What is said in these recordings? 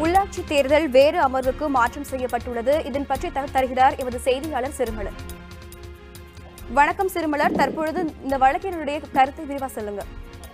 உள்ளாட்சி தேர்தல் வேறு அமர்வுக்கு மாற்றம் செய்யப்பட்டுள்ளது இதன் பற்றி தகவல் தருகிறார் எமது செய்தியாளர் சிறுமலர் வணக்கம் சிறுமலர் தற்பொழுது இந்த வழக்கினுடைய கருத்தை விரிவா சொல்லுங்க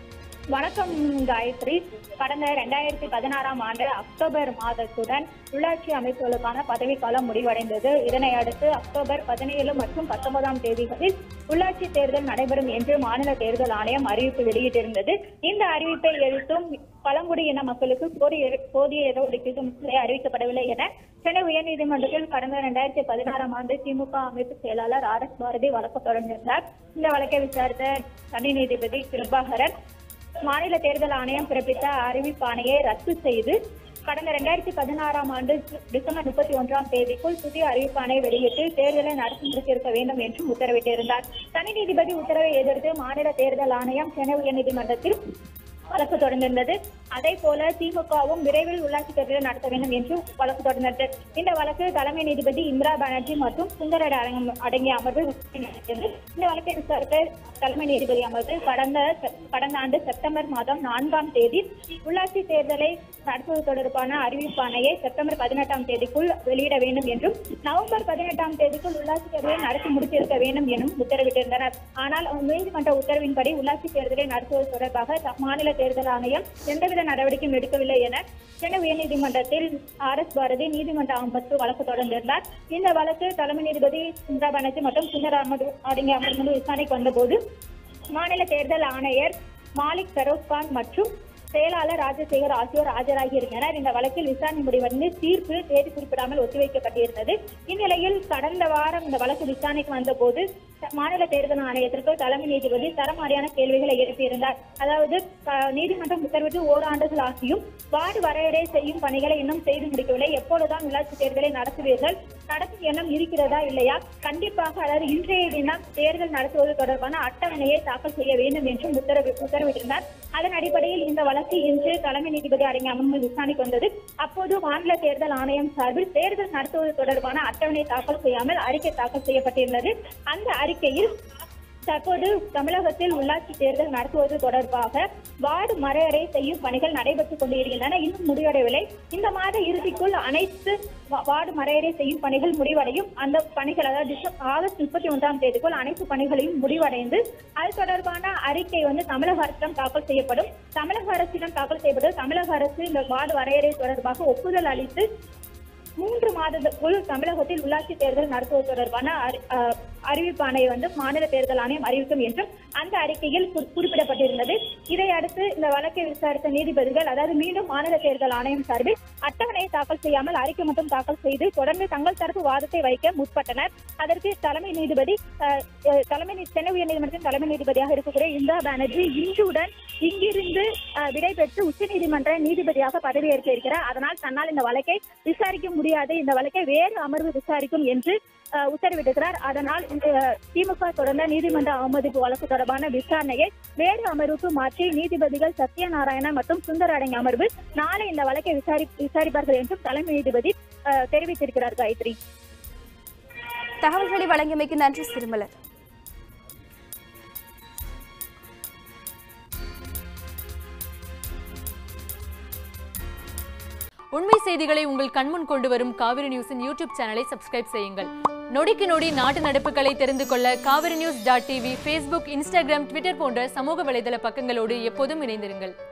வணக்கம் காயத்ரி கடந்த ரெண்டாயிரத்தி பதினாறாம் ஆண்டு அக்டோபர் மாதத்துடன் உள்ளாட்சி அமைப்புகளுக்கான பதவிக்காலம் முடிவடைந்தது இதனை அடுத்து அக்டோபர் பதினேழு மற்றும் பத்தொன்பதாம் தேதிகளில் உள்ளாட்சி தேர்தல் நடைபெறும் என்று மாநில தேர்தல் ஆணையம் அறிவிப்பு வெளியிட்டிருந்தது இந்த அறிவிப்பை எதிர்த்தும் பழங்குடியின மக்களுக்கு போதிய போதிய இடஒதுக்கீடு முறை அறிவிக்கப்படவில்லை என சென்னை உயர்நீதிமன்றத்தில் கடந்த ரெண்டாயிரத்தி பதினாறாம் ஆண்டு திமுக அமைப்பு செயலாளர் ஆர் எஸ் பாரதி வழக்கு தொடர்ந்திருந்தார் இந்த வழக்கை விசாரித்த தனி நீதிபதி கிருபாகரன் மாநில தேர்தல் ஆணையம் பிறப்பித்த அறிவிப்பாணையை ரத்து செய்து கடந்த ரெண்டாயிரத்தி பதினாறாம் ஆண்டு டிசம்பர் முப்பத்தி ஒன்றாம் தேதிக்குள் புதிய அறிவிப்பாணை வெளியிட்டு தேர்தலை நடத்தி முடித்திருக்க வேண்டும் என்றும் உத்தரவிட்டிருந்தார் தனி நீதிபதி உத்தரவை எதிர்த்து மாநில தேர்தல் ஆணையம் சென்னை உயர்நீதிமன்றத்தில் வழக்கு தொடர்ந்திருந்தது அதே போல திமுகவும் விரைவில் உள்ளாட்சி தேர்தலை நடத்த வேண்டும் என்று வழக்கு தொடர்ந்தது இந்த வழக்கு தலைமை நீதிபதி இந்திரா பானர்ஜி மற்றும் சுந்தர அடங்கிய அமர்வு விசாரணை நடத்தியது இந்த வழக்கை விசாரித்த தலைமை நீதிபதி அமர்வு கடந்த கடந்த ஆண்டு செப்டம்பர் மாதம் நான்காம் தேதி உள்ளாட்சி தேர்தலை நடத்துவது தொடர்பான அறிவிப்பாணையை செப்டம்பர் பதினெட்டாம் தேதிக்குள் வெளியிட வேண்டும் என்றும் நவம்பர் பதினெட்டாம் தேதிக்குள் உள்ளாட்சி தேர்தலை நடத்தி முடித்திருக்க வேண்டும் எனும் உத்தரவிட்டிருந்தனர் ஆனால் நீதிமன்ற உத்தரவின்படி உள்ளாட்சி தேர்தலை நடத்துவது தொடர்பாக த- மாநில தேர்தல் ஆணையம் எந்தவித நடவடிக்கையும் எடுக்கவில்லை என சென்னை உயர்நீதிமன்றத்தில் ஆர் எஸ் பாரதி நீதிமன்ற அமர்வு வழக்கு தொடர்ந்திருந்தார் இந்த வழக்கு தலைமை நீதிபதி இந்திரா பானர்ஜி மற்றும் சுந்தர் அகமது அடங்கிய அமர்வு முன்பு விசாரணைக்கு வந்தபோது மாநில தேர்தல் ஆணையர் மாலிக் ஃபெரோஸ்கான் மற்றும் செயலாளர் ராஜசேகர் ஆகியோர் ஆஜராகியிருந்தனர் இந்த வழக்கில் விசாரணை முடிவடைந்து தீர்ப்பு தேதி குறிப்பிடாமல் ஒத்திவைக்கப்பட்டிருந்தது இந்நிலையில் கடந்த வாரம் இந்த வழக்கு விசாரணைக்கு வந்தபோது த- மாநில தேர்தல் ஆணையத்திற்கு தலைமை நீதிபதி தரமாரியான கேள்விகளை எழுப்பியிருந்தார் அதாவது க- நீதிமன்றம் உத்தரவிட்டு ஓராண்டுகள் ஆகியும் வார்டு வரையறை செய்யும் பணிகளை இன்னும் செய்து முடிக்கவில்லை எப்பொழுதுதான் உள்ளாட்சி தேர்தலை நடத்துவீர்கள் நடத்தும் எண்ணம் இருக்கிறதா இல்லையா கண்டிப்பாக அதாவது இன்றைய தினம் தேர்தல் நடத்துவது தொடர்பான அட்டவணையை தாக்கல் செய்ய வேண்டும் என்றும் உத்தரவு உத்தரவிட்டிருந்தார் அதன் அடிப்படையில் இந்த வழக்கு இன்று தலைமை நீதிபதி அடங்கிய அமர்வு விசாரணைக்கு வந்தது அப்போது மாநில தேர்தல் ஆணையம் சார்பில் தேர்தல் நடத்துவது தொடர்பான அட்டவணை தாக்கல் செய்யாமல் அறிக்கை தாக்கல் செய்யப்பட்டிருந்தது அந்த அறிக்கையில் தற்போது தமிழகத்தில் உள்ளாட்சி தேர்தல் நடத்துவது தொடர்பாக வார்டு மறையறை செய்யும் பணிகள் நடைபெற்றுக் கொண்டிருக்கின்றன இன்னும் முடிவடையவில்லை இந்த மாத இறுதிக்குள் அனைத்து வா- வார்டு மறையறை செய்யும் பணிகள் முடிவடையும் அந்த பணிகள் அதாவது டிசம்பர் ஆகஸ்ட் முப்பத்தி ஒன்றாம் தேதிக்குள் அனைத்து பணிகளையும் முடிவடைந்து அது தொடர்பான அறிக்கை வந்து தமிழக அரசிடம் தாக்கல் செய்யப்படும் தமிழக அரசிடம் தாக்கல் செய்யப்படும் தமிழக அரசு இந்த வார்டு வரையறை தொடர்பாக ஒப்புதல் அளித்து மூன்று மாதத்துக்குள் தமிழகத்தில் உள்ளாட்சி தேர்தல் நடத்துவது தொடர்பான அறி- அஹ், அறிவிப்பாணையை வந்து மாநில தேர்தல் ஆணையம் அறிவிக்கும் என்றும் அந்த அறிக்கையில் குறி- குறிப்பிடப்பட்டிருந்தது இதை அடுத்து இந்த வழக்கை விசாரித்த நீதிபதிகள் அதாவது மீண்டும் மாநில தேர்தல் ஆணையம் சார்பில் அட்டவணையை தாக்கல் செய்யாமல் அறிக்கை மட்டும் தாக்கல் செய்து தொடர்ந்து தங்கள் தரப்பு வாதத்தை வைக்க முற்பட்டனர் அதற்கு தலைமை நீதிபதி அஹ், அஹ், தலைமை நீ- சென்னை உயர்நீதிமன்றத்தின் தலைமை நீதிபதியாக இருக்கக்கூடிய இந்திரா பானர்ஜி இன்றுடன் இங்கிருந்து அஹ், விடை பெற்று உச்சநீதிமன்ற நீதிபதியாக பதவியேற்க இருக்கிறார் அதனால் தன்னால் இந்த வழக்கை விசாரிக்க முடியாது இந்த வழக்கை வேறு அமர்வு விசாரிக்கும் என்று அஹ், உத்தரவிட்டிருக்கிறார் அதனால் இந்த திமுக தொடர்ந்த நீதிமன்ற அவமதிப்பு வழக்கு தொடர்பான விசாரணையை வேறு அமர்வுக்கு மாற்றி நீதிபதிகள் சத்யநாராயணன் மற்றும் சுந்தர அடங்கிய அமர்வு நாளை இந்த வழக்கை விசாரி விசாரிப்பார்கள் என்றும் தலைமை நீதிபதி அஹ், தெரிவித்திருக்கிறார் காயத்ரி தகவல்களை வழங்கியமைக்கு நன்றி சிறுமலர் உண்மை செய்திகளை உங்கள் கண்முன் கொண்டு வரும் காவிரி நியூஸின் யூடியூப் சேனலை சப்ஸ்கிரைப் செய்யுங்கள் நொடிக்கு நொடி நாட்டு நடப்புகளை தெரிந்து கொள்ள Kaveri news dot TV Facebook Instagram Twitter போன்ற சமூக வலைதள பக்கங்களோடு எப்போதும் இணைந்திருங்கள்